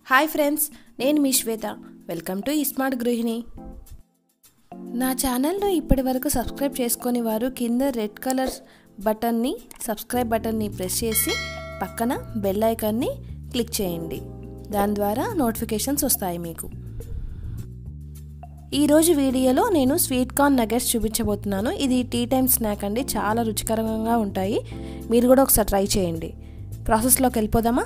hi friends నేను మీ Swetha welcome to smart Gruhini నా ఛానల్ను ఇప్పటి వరకు సబ్స్క్రైబ్ చేసుకొని వారు కింద రెడ్ కలర్ బటన్ని సబ్స్క్రైబ్ బటన్ని ప్రెస్ చేసి పక్కన బెల్ ఐకాన్ని క్లిక్ చేయండి దాని ద్వారా నోటిఫికేషన్స్ వస్తాయి మీకు ఈరోజు వీడియోలో నేను స్వీట్ కార్న్ నగెట్స్ చూపించబోతున్నాను ఇది టీ టైమ్ స్నాక్ అండి చాలా రుచికరంగా ఉంటాయి మీరు కూడా ఒకసారి ట్రై చేయండి ప్రాసెస్లోకి వెళ్ళిపోదామా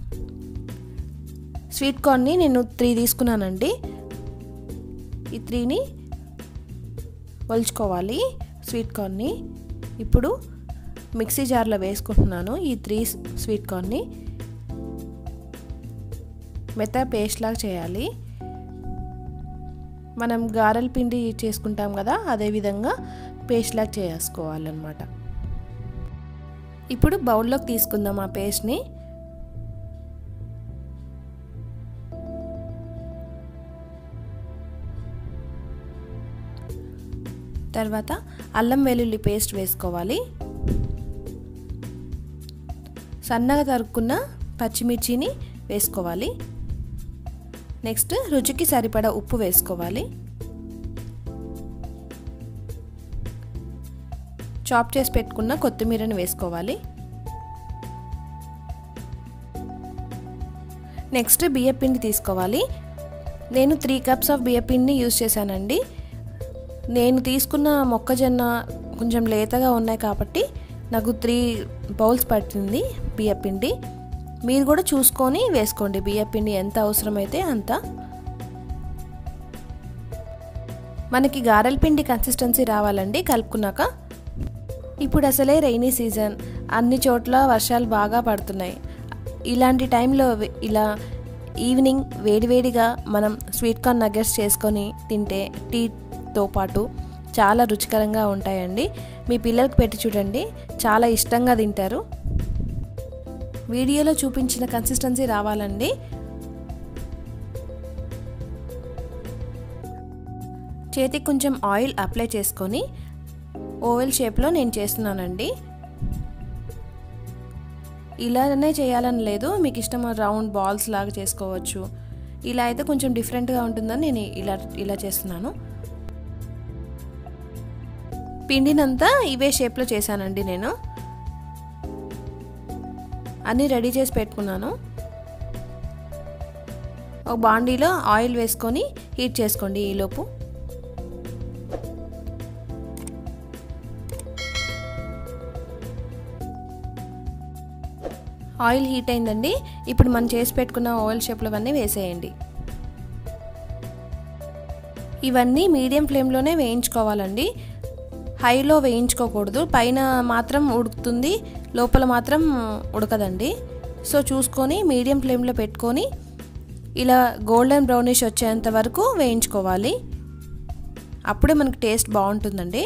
స్వీట్ కార్న్ని నేను త్రీ తీసుకున్నానండి ఈ త్రీని ఒలుచుకోవాలి స్వీట్ కార్న్ని ఇప్పుడు మిక్సీ జార్లో వేసుకుంటున్నాను ఈ త్రీ స్వీట్ కార్న్ని మెత్త పేస్ట్ లాగా చేయాలి మనం గారెల పిండి చేసుకుంటాం కదా అదేవిధంగా పేస్ట్ లాగా చేసుకోవాలన్నమాట ఇప్పుడు బౌల్లోకి తీసుకుందాం ఆ పేస్ట్ని తర్వాత అల్లం వెల్లుల్లి పేస్ట్ వేసుకోవాలి సన్నగా తరుక్కున్న పచ్చిమిర్చిని వేసుకోవాలి నెక్స్ట్ రుచికి సరిపడా ఉప్పు వేసుకోవాలి చాప్ చేసి పెట్టుకున్న కొత్తిమీరని వేసుకోవాలి నెక్స్ట్ బియ్యపిండి తీసుకోవాలి నేను త్రీ కప్స్ ఆఫ్ బియ్యపిండిని యూజ్ చేశానండి నేను తీసుకున్న మొక్కజొన్న కొంచెం లేతగా ఉన్నాయి కాబట్టి నాకు త్రీ బౌల్స్ పట్టింది బియ్యపిండి మీరు కూడా చూసుకొని వేసుకోండి బియ్యపిండి ఎంత అవసరమైతే అంత మనకి గారెల పిండి కన్సిస్టెన్సీ రావాలండి కలుపుకున్నాక ఇప్పుడు అసలే రైనీ సీజన్ అన్ని చోట్ల వర్షాలు బాగా పడుతున్నాయి ఇలాంటి టైంలో ఇలా ఈవినింగ్ వేడివేడిగా మనం స్వీట్ కార్న్ నగెట్స్ చేసుకొని తింటే టీతో పాటు చాలా రుచికరంగా ఉంటాయండి మీ పిల్లలకు పెట్టి చూడండి చాలా ఇష్టంగా తింటారు వీడియోలో చూపించిన కన్సిస్టెన్సీ రావాలండి చేతికి కొంచెం ఆయిల్ అప్లై చేసుకొని ఓవెల్ షేప్లో నేను చేస్తున్నానండి ఇలానే చేయాలని లేదు మీకు ఇష్టం రౌండ్ బాల్స్ లాగా చేసుకోవచ్చు ఇలా అయితే కొంచెం డిఫరెంట్గా ఉంటుందని నేను ఇలా ఇలా చేస్తున్నాను పిండినంతా ఇవే షేప్లో చేశానండి నేను అన్నీ రెడీ చేసి పెట్టుకున్నాను ఒక బాండీలో ఆయిల్ వేసుకొని హీట్ చేసుకోండి ఈలోపు ఆయిల్ హీట్ అయిందండి ఇప్పుడు మనం చేసి పెట్టుకున్న ఓవెల్ షేప్లో అన్నీ వేసేయండి ఇవన్నీ మీడియం ఫ్లేమ్లోనే వేయించుకోవాలండి హైలో వేయించుకోకూడదు పైన మాత్రం ఉడుకుతుంది లోపల మాత్రం ఉడకదండి సో చూసుకొని మీడియం ఫ్లేమ్లో పెట్టుకొని ఇలా గోల్డెన్ బ్రౌనిష్ వచ్చేంత వరకు వేయించుకోవాలి అప్పుడే మనకు టేస్ట్ బాగుంటుందండి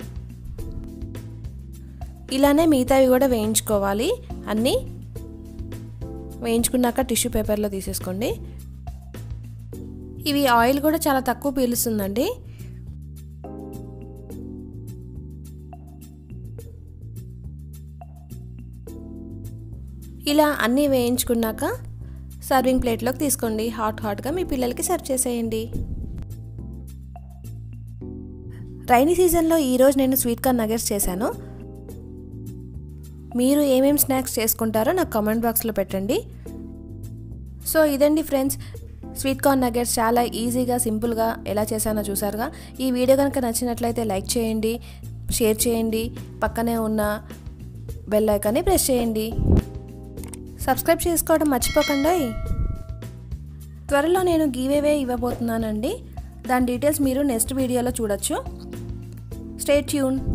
ఇలానే మిగతావి కూడా వేయించుకోవాలి అన్నీ వేయించుకున్నాక టిష్యూ పేపర్లో తీసేసుకోండి ఇవి ఆయిల్ కూడా చాలా తక్కువ పీలుస్తుందండి ఇలా అన్నీ వేయించుకున్నాక సర్వింగ్ ప్లేట్లోకి తీసుకోండి హాట్ హాట్గా మీ పిల్లలకి సర్వ్ చేసేయండి రైనీ సీజన్లో ఈరోజు నేను స్వీట్ కార్న్ నగెట్స్ చేశాను మీరు ఏమేమి స్నాక్స్ చేసుకుంటారో నాకు కామెంట్ బాక్స్లో పెట్టండి సో ఇదండి ఫ్రెండ్స్ స్వీట్ కార్న్ నగెట్స్ చాలా ఈజీగా సింపుల్గా ఎలా చేశానో చూసారుగా ఈ వీడియో కనుక నచ్చినట్లయితే లైక్ చేయండి షేర్ చేయండి పక్కనే ఉన్న బెల్ ఐకాన్ని ప్రెస్ చేయండి సబ్స్క్రైబ్ చేసుకోవడం మర్చిపోకండి త్వరలో నేను గీవేవే ఇవ్వబోతున్నానండి దాని డీటెయిల్స్ మీరు నెక్స్ట్ వీడియోలో చూడొచ్చు స్టే ట్యూన్